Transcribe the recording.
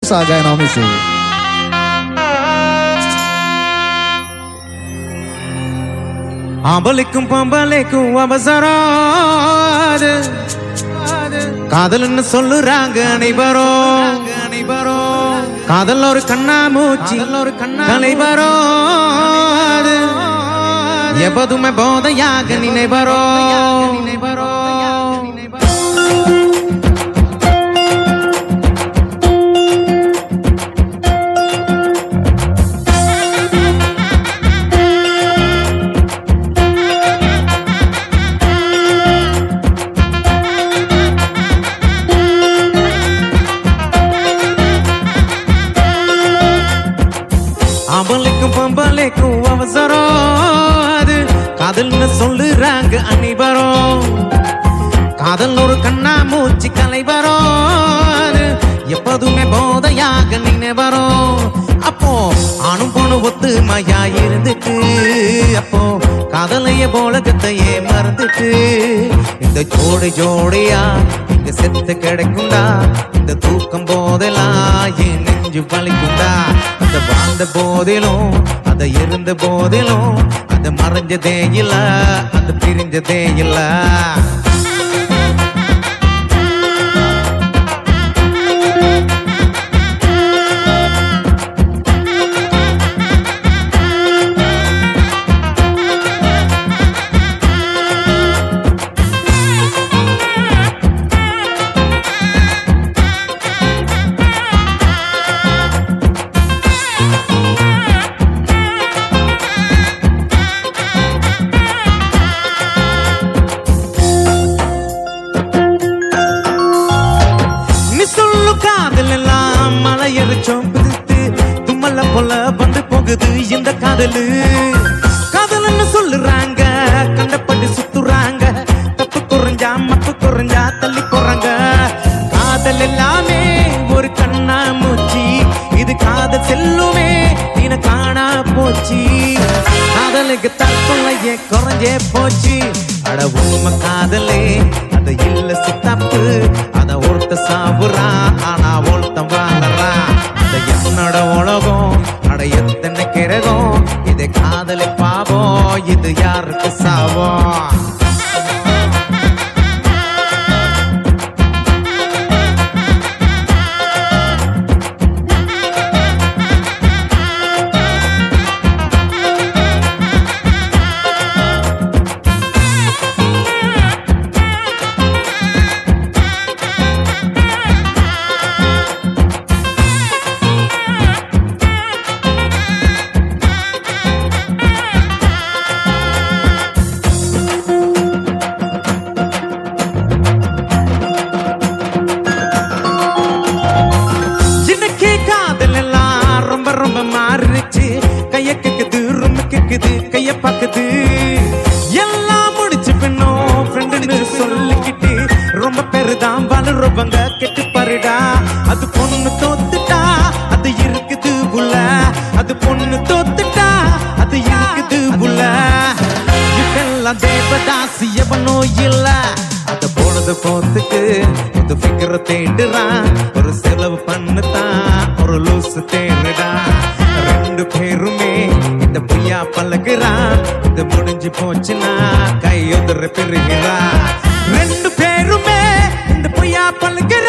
Sagay na misu. ஆம்பளைக்கும் பொம்பளைக்கும் அவசரம் அது. காதல்னு சொல்லுறாங்க அனைவரும் அனைவரும் காதல் ஒரு கண்ணாமூச்சி ஒரு கண்ணா கலைவரும் அது. எப்போதுமே போதையாக நினைவரோ நினைவரோ அவளுக்கும் பொம்பளைக்கும் அவசரம் அது காதல்னு சொல்லுறாங்க அனைவரும் காதல் ஒரு கண்ணா மூச்சு கலைவரும் அது எப்போதுமே போதையாக நினைவரும் அப்போ ஆணும் பொண்ணு ஒத்துமையா இருந்துட்டு அப்போ காதலைய போலகத்தையே மறந்துட்டு இந்த ஜோடி ஜோடியா இங்க செத்து கிடைக்கும்டா இந்த தூக்கம் போதெல்லாம் என் நெஞ்சு வலிக்கும்டா அந்த வாழ்ந்த போதிலும் அத இருந்த போதிலும் அது மறைஞ்சதே இல்ல அது பிரிஞ்சதே இல்ல நீ சொல்லு காதல் எல்லாம் மலையரிச்சோம் பிடித்து தும்மல போல வந்து போகுது இந்த காதலு காதல்னு சொல்லுறாங்க கண்டப்பட்டு சுத்துறாங்க தப்பு குறைஞ்சா மப்பு குறைஞ்சா தள்ளி போறாங்க காதல் எல்லாமே ஒரு கண்ணா மூச்சி இது காதல் செல்லுமே நீன காணா போச்சு காதலுக்கு தற்கொலையே குறைஞ்சே போச்சு அட உண்மை காதலே அது இல்ல சித்தப்பு அத ஒருத்த சாவுறான் ஆனா ஒருத்தன் வாழறான் அத என்னோட உலகம் அட எத்தனை கிரகம் இது காதலை பாவம் இது யாருக்கு சாவம் இன்னைக்கு காதல் எல்லாம் ரொம்ப ரொம்ப மாறிடுச்சு கைய கேக்குது ரொம்ப கேக்குது கைய பாக்குது எல்லாம் முடிச்சு பின்னும் ஃப்ரெண்டுன்னு சொல்லிக்கிட்டு ரொம்ப பேரு தான் வளருவங்க கெட்டு பாருடா அது பொண்ணு தோத்துட்டா அது இருக்குது உள்ள அது பொண்ணு தோத்துட்டா அது இருக்குது உள்ள இப்பெல்லாம் தேவதாசி எவனோ இல்ல அத போனது போத்துக்கு ஒரு ஃபிகர தேடுறான் ஒரு செலவு பண்ணுதான் ஒரு லூசு தேடுடா ரெண்டு பேருமே இந்த பொய்யா பழகுறான் இது முடிஞ்சு போச்சுன்னா கையொதற பெறுகிறா ரெண்டு பேருமே இந்த பொய்யா பழகுறான்